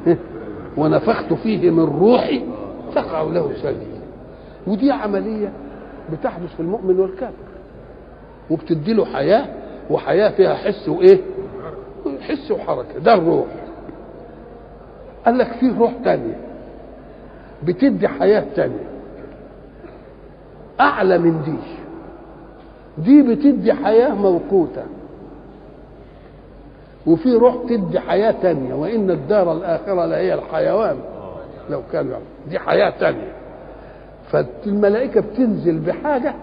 ونفخت فيه من روحي تقع له سجدة ودي عملية بتحدث في المؤمن والكافر وبتدي له حياة وحياة فيها حس وإيه حس وحركة ده الروح قال لك فيه روح تانية بتدي حياة تانية أعلى من دي دي بتدي حياة موقوتة وفي روح تدي حياة تانية وإن الدار الآخرة لهي الحيوان لو كان يعلم. دي حياة تانية فالملائكة بتنزل بحاجة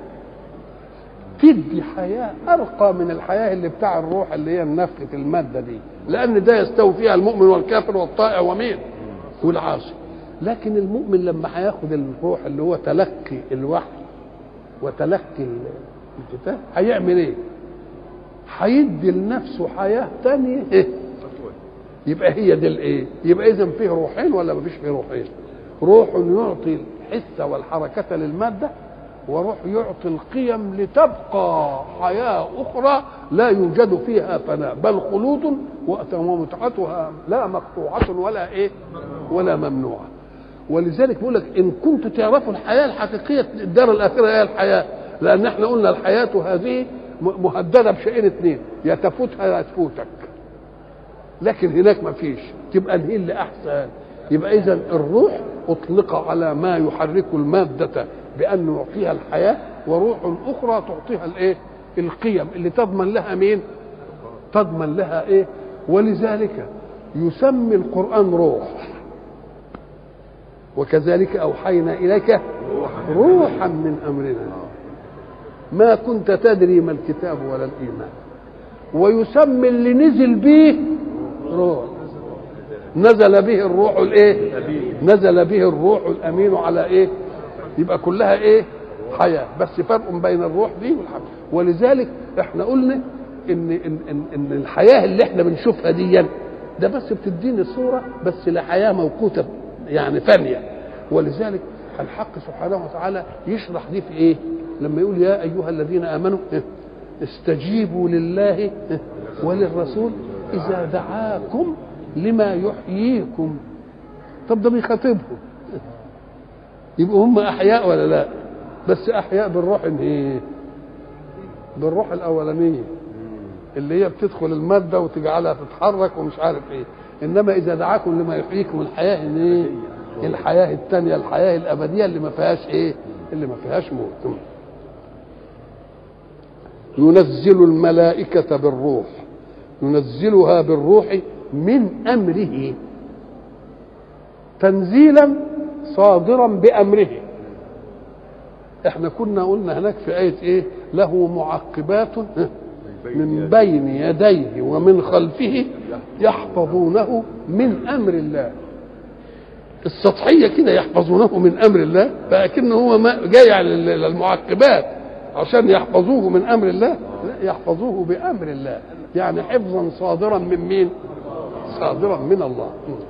تدي حياة أرقى من الحياة اللي بتاع الروح اللي هي نفخة المادة دي لأن ده يستوي فيها المؤمن والكافر والطائع ومين والعاصي لكن المؤمن لما هياخد الروح اللي هو تلقي الوحي وتلقي الكتاب هيعمل ايه؟ هيدي لنفسه حياه ثانيه إيه؟ يبقى هي دي الايه؟ يبقى اذا فيه روحين ولا مفيش فيه روحين؟ روح يعطي الحس والحركه للماده وروح يعطي القيم لتبقى حياه اخرى لا يوجد فيها فناء بل خلود ومتعتها لا مقطوعه ولا ايه؟ ولا ممنوعه ولذلك بيقول لك ان كنتوا تعرفوا الحياه الحقيقيه الدار الاخره هي الحياه لان احنا قلنا الحياه هذه مهدده بشيئين اثنين يا تفوتها يا تفوتك لكن هناك ما فيش تبقى انهي اللي احسن يبقى اذا الروح اطلق على ما يحرك الماده بانه يعطيها الحياه وروح اخرى تعطيها الايه القيم اللي تضمن لها مين تضمن لها ايه ولذلك يسمي القران روح وكذلك اوحينا اليك روحا من امرنا ما كنت تدري ما الكتاب ولا الايمان ويسمي اللي نزل به روح نزل به الروح الايه نزل به الروح الامين على ايه يبقى كلها ايه حياه بس فرق بين الروح دي والحياه ولذلك احنا قلنا ان ان ان, إن الحياه اللي احنا بنشوفها دي ده بس بتديني صوره بس لحياه موقوته يعني فانيه ولذلك الحق سبحانه وتعالى يشرح دي في ايه لما يقول يا ايها الذين امنوا استجيبوا لله وللرسول اذا دعاكم لما يحييكم طب ده بيخاطبهم يبقوا هم احياء ولا لا بس احياء بالروح ايه بالروح الاولانيه اللي هي بتدخل الماده وتجعلها تتحرك ومش عارف ايه انما اذا دعاكم لما يحييكم الحياه ان ايه الحياه الثانيه الحياه الابديه اللي ما فيهاش ايه اللي ما فيهاش موت ينزل الملائكه بالروح ينزلها بالروح من امره تنزيلا صادرا بامره احنا كنا قلنا هناك في ايه ايه له معقبات من بين يديه ومن خلفه يحفظونه من امر الله السطحيه كده يحفظونه من امر الله فاكنه هو ما جاي على المعقبات عشان يحفظوه من امر الله لا يحفظوه بامر الله يعني حفظا صادرا من مين صادرا من الله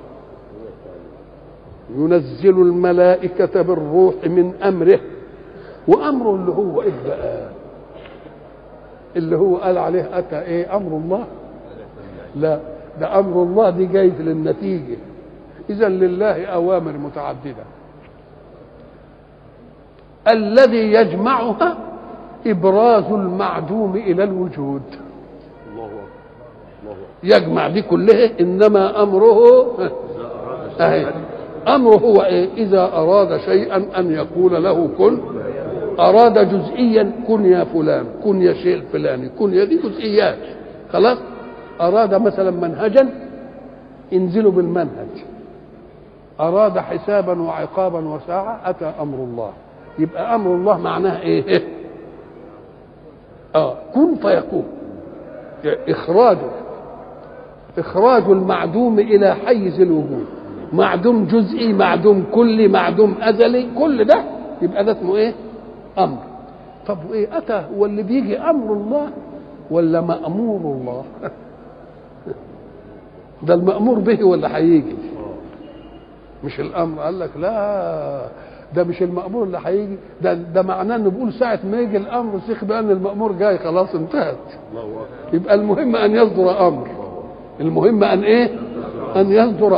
ينزل الملائكة بالروح من أمره وأمره اللي هو إيه بقى اللي هو قال عليه أتى إيه أمر الله لا ده أمر الله دي جاي للنتيجة إذا لله أوامر متعددة الذي يجمعها إبراز المعدوم إلى الوجود الله اكبر الله اكبر يجمع دي كلها انما امره اهي امره هو ايه اذا اراد شيئا ان يقول له كن اراد جزئيا كن يا فلان كن يا شيء الفلاني كن يا دي جزئيات خلاص اراد مثلا منهجا انزلوا بالمنهج اراد حسابا وعقابا وساعه اتى امر الله يبقى امر الله معناه ايه اه كن فيكون اخراجه اخراج المعدوم الى حيز الوجود معدوم جزئي معدوم كلي معدوم ازلي كل ده يبقى ده اسمه ايه امر طب وايه اتى هو اللي بيجي امر الله ولا مامور الله ده المامور به ولا هيجي مش الامر قال لك لا ده مش المامور اللي هيجي ده ده معناه انه بيقول ساعه ما يجي الامر سيخ بان المامور جاي خلاص انتهت الله اكبر يبقى المهم ان يصدر امر المهم ان ايه ان يصدر